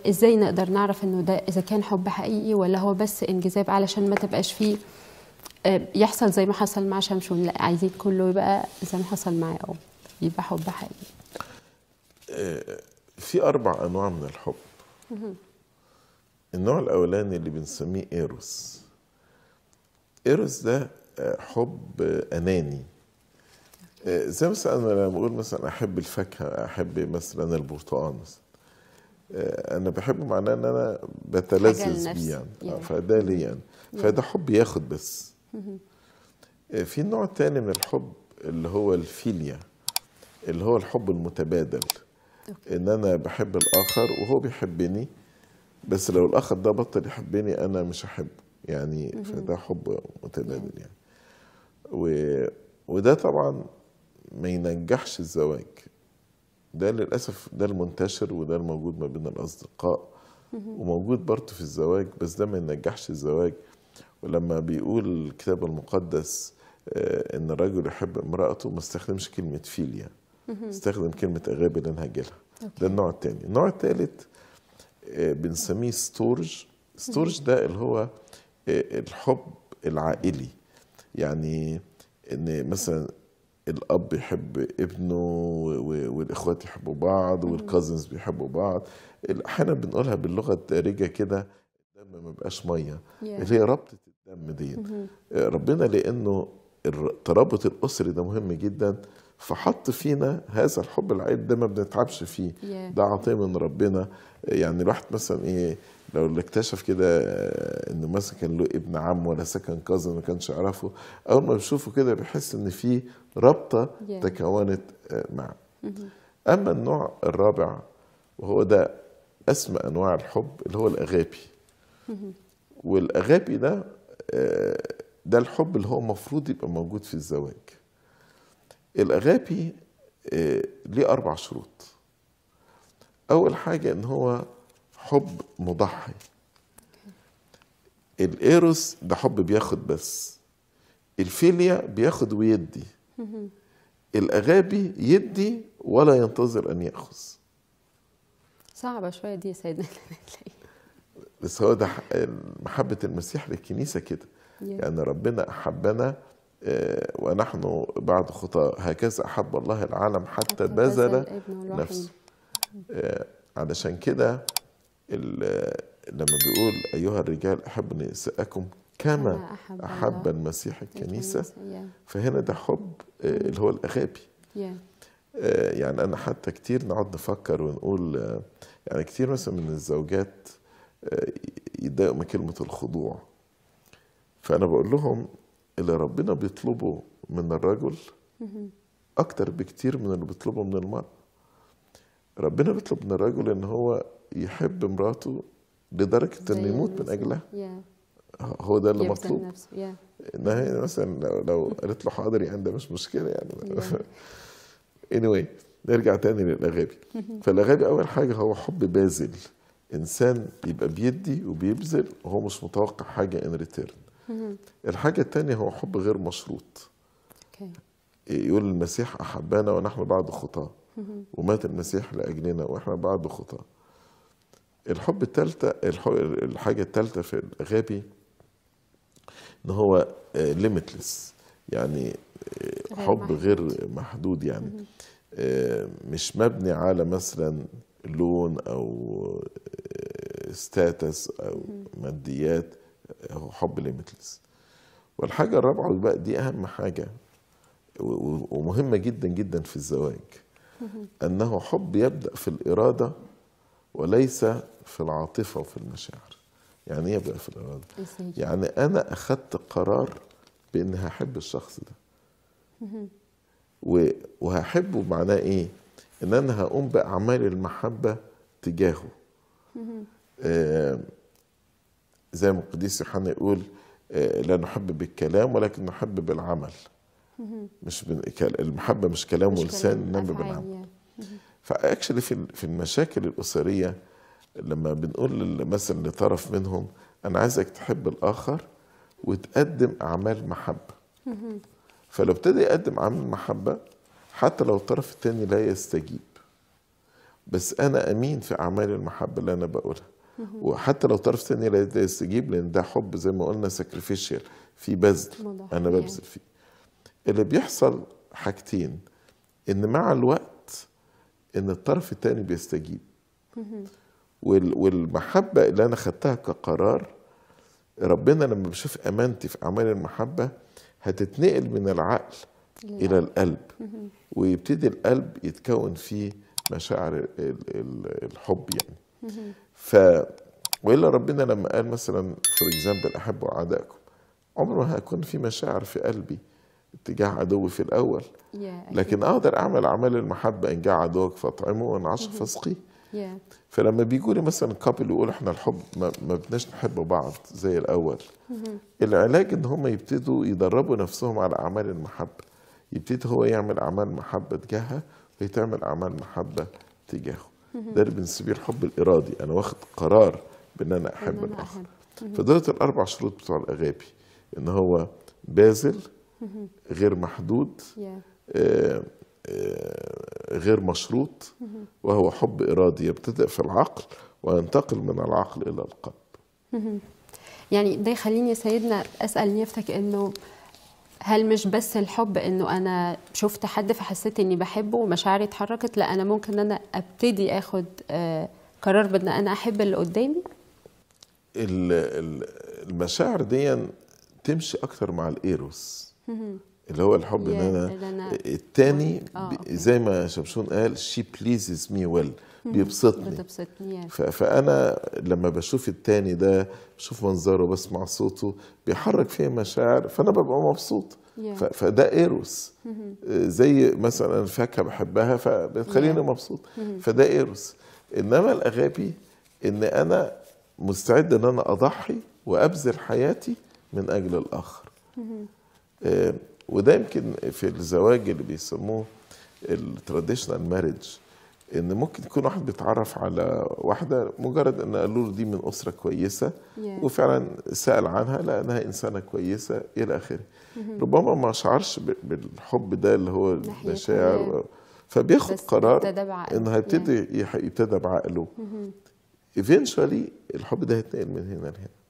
ازاي نقدر نعرف انه ده اذا كان حب حقيقي ولا هو بس انجذاب علشان ما تبقاش فيه آه، يحصل زي ما حصل مع شمشون لا عايزين كله يبقى زي ما حصل معاه اه يبقى حب حقيقي آه، في أربع أنواع من الحب النوع الأولاني اللي بنسميه إيروس إيروس ده آه، حب آه، أناني آه، زي مثلا أنا لما بقول مثلا أحب الفاكهة أحب مثلا البرتقال مثلا آه، أنا بحبه معناه إن أنا بتلذذ لنفسي. بيه يعني آه، Yeah. فده ليه يعني فده حب ياخد بس آه، في نوع تاني من الحب اللي هو الفيليا اللي هو الحب المتبادل ان انا بحب الاخر وهو بيحبني بس لو الاخر ده بطل يحبني انا مش هحبه يعني فده حب متبادل يعني و... وده طبعا ما ينجحش الزواج ده للاسف ده المنتشر وده الموجود ما بين الاصدقاء وموجود برضه في الزواج بس ده ما ينجحش الزواج ولما بيقول الكتاب المقدس آه، ان الرجل يحب امراته ما استخدمش كلمه فيليا استخدم كلمه اغابه لانها جيلها ده النوع الثاني النوع الثالث بنسميه ستورج ستورج ده اللي هو آه، الحب العائلي يعني ان مثلا الاب يحب ابنه و- و- والاخوات يحبوا بعض والكازنز بيحبوا بعض احيانا بنقولها باللغه الدارجه كده الدم ما بقاش ميه اللي هي ربطه الدم دي آه، ربنا لانه الر- الترابط الاسري ده مهم جدا فحط فينا هذا الحب العائلي ده ما بنتعبش فيه Yeah. ده عطيه من ربنا يعني الواحد مثلا ايه لو اللي اكتشف كده آه، انه مثلا كان له ابن عم ولا سكن كازن ما كانش يعرفه اول ما بيشوفه كده بيحس ان في رابطه Yeah. تكونت آه، معه اما النوع الرابع وهو ده اسمى انواع الحب اللي هو الاغابي والاغابي ده آه، ده الحب اللي هو المفروض يبقى موجود في الزواج الاغابي آه، ليه اربع شروط اول حاجه ان هو حب مضحي الايروس ده حب بياخد بس الفيليا بياخد ويدي الاغابي يدي ولا ينتظر ان ياخذ صعبة شوية دي يا سيدنا تلاقي بس هو ده ح- محبه المسيح للكنيسه كده Yeah. يعني ربنا احبنا آه، ونحن بعد خطاه هكذا احب الله العالم حتى بذل ابنه الوحيد. نفسه آه، علشان كده ال- لما بيقول ايها الرجال احبوا نساءكم كما كما أحب احب الله المسيح الكنيسه يا فهنا ده حب آه، اللي هو الاغابي يا آه، يعني انا حتى كتير نقعد نفكر ونقول آه، يعني كتير مثلا من الزوجات آه، يتضايقوا من كلمه الخضوع فانا بقول لهم اللي ربنا بيطلبه من الرجل اكتر بكتير من اللي بيطلبه من المرأة ربنا بيطلب من الرجل ان هو يحب مراته لدرجة انه زي يموت من المسيح. اجلها يا هو ده اللي يبذل مطلوب نفسه يا انها هي مثلا لو, لو قالت له حاضر يعني ده مش مشكله يعني anyway نرجع تاني للاغابي فالاغابي اول حاجه هو حب باذل انسان يبقى بيدي وبيبذل وهو مش متوقع حاجه ان ريتيرن الحاجه التانيه هو حب غير مشروط اوكي يقول المسيح احبنا ونحن بعد خطاه ومات المسيح لاجلنا واحنا بعد خطاه الحب الثالثه الحاجه الثالثه في الاغابي ان هو ليميتلس يعني آه، غير حب محدود. غير محدود يعني آه، مش مبني على مثلا لون او ستاتس او ماديات آه، هو حب ليميتلس والحاجه الرابعه بقى دي اهم حاجه و- و- ومهمه جدا جدا في الزواج انه حب يبدا في الاراده وليس في العاطفه وفي المشاعر يعني ايه يبدا في الاراده ازاي يعني انا اخدت قرار باني هحب الشخص ده و- وهحبه معناه ايه ان انا هقوم باعمال المحبه تجاهه آه زي ما القديس يوحنا يقول آه لا نحب بالكلام ولكن نحب بالعمل مش بال- المحبه مش كلام مش ولسان كلام، انما أفعال، بالعمل يا. فاكشلي في في المشاكل الاسريه لما بنقول لل- مثلا لطرف منهم انا عايزك تحب الاخر وتقدم اعمال محبه فلو ابتدى يقدم اعمال محبه حتى لو الطرف الثاني لا يستجيب بس انا امين في اعمال المحبه اللي انا بقولها وحتى لو طرف تاني لا يستجيب لان ده حب زي ما قلنا ساكريفيشال في بذل مضحية. انا ببذل فيه اللي بيحصل حاجتين ان مع الوقت ان الطرف التاني بيستجيب وال- والمحبه اللي انا خدتها كقرار ربنا لما بيشوف امانتي في اعمال المحبه هتتنقل من العقل الى القلب ويبتدي القلب يتكون فيه مشاعر ال- ال- الحب يعني ف والا ربنا لما قال مثلا فور اكزامبل احبوا اعدائكم عمره ما هيكون في مشاعر في قلبي اتجاه عدوي في الاول Yeah, أكيد. لكن اقدر اعمل اعمال المحبه ان جاء عدوك فاطعمه وان عشق فاسقيه Yeah. فلما بيجوا لي مثلا كابل يقول احنا الحب ما, ما بدناش نحب بعض زي الاول العلاج ان هم يبتدوا يدربوا نفسهم على اعمال المحبه يبتدي هو يعمل اعمال محبه تجاهها وهي تعمل اعمال محبه تجاهه ده اللي بنسميه الحب الارادي انا واخد قرار بان انا احب إن أنا الاخر أحب. فدولت الاربع شروط بتوع الاغابي ان هو باذل غير محدود Yeah. آه، آه، غير مشروط وهو حب إرادي يبتدئ في العقل وينتقل من العقل إلى القلب يعني ده يخليني يا سيدنا اسال نيفتك انه هل مش بس الحب انه انا شفت حد فحسيت اني بحبه ومشاعري اتحركت لا انا ممكن ان انا ابتدي اخد آه، قرار بان انا احب اللي قدامي ال- ال- المشاعر دي تمشي أكتر مع الإيروس اللي هو الحب إن Yeah, أنا اللي أنا- التاني آه، ب- أوكي. زي ما شمشون قال she pleases me well بيبسطني بتبسطني ف- فانا لما بشوف التاني ده بشوف منظره بسمع صوته بيحرك فيا مشاعر فانا ببقى مبسوط Yeah. ف- فده ايروس آه، زي مثلا الفاكهه بحبها فبتخليني Yeah. مبسوط فده ايروس انما الاغابي ان انا مستعد ان انا اضحي وابذل حياتي من اجل الاخر آه، وده يمكن في الزواج اللي بيسموه التراديشنال ماريج ان ممكن يكون واحد بيتعرف على واحده مجرد ان قالوا له دي من اسره كويسه Yeah. وفعلا سال عنها لانها انسانه كويسه الى اخره ربما ما شعرش ب- بالحب ده اللي هو ناحيتها. المشاعر فبياخد بس قرار ابتدى بعقله. انه هيبتدي يح- يبتدى بعقله ايفينشولي الحب ده هيتنقل من هنا لهنا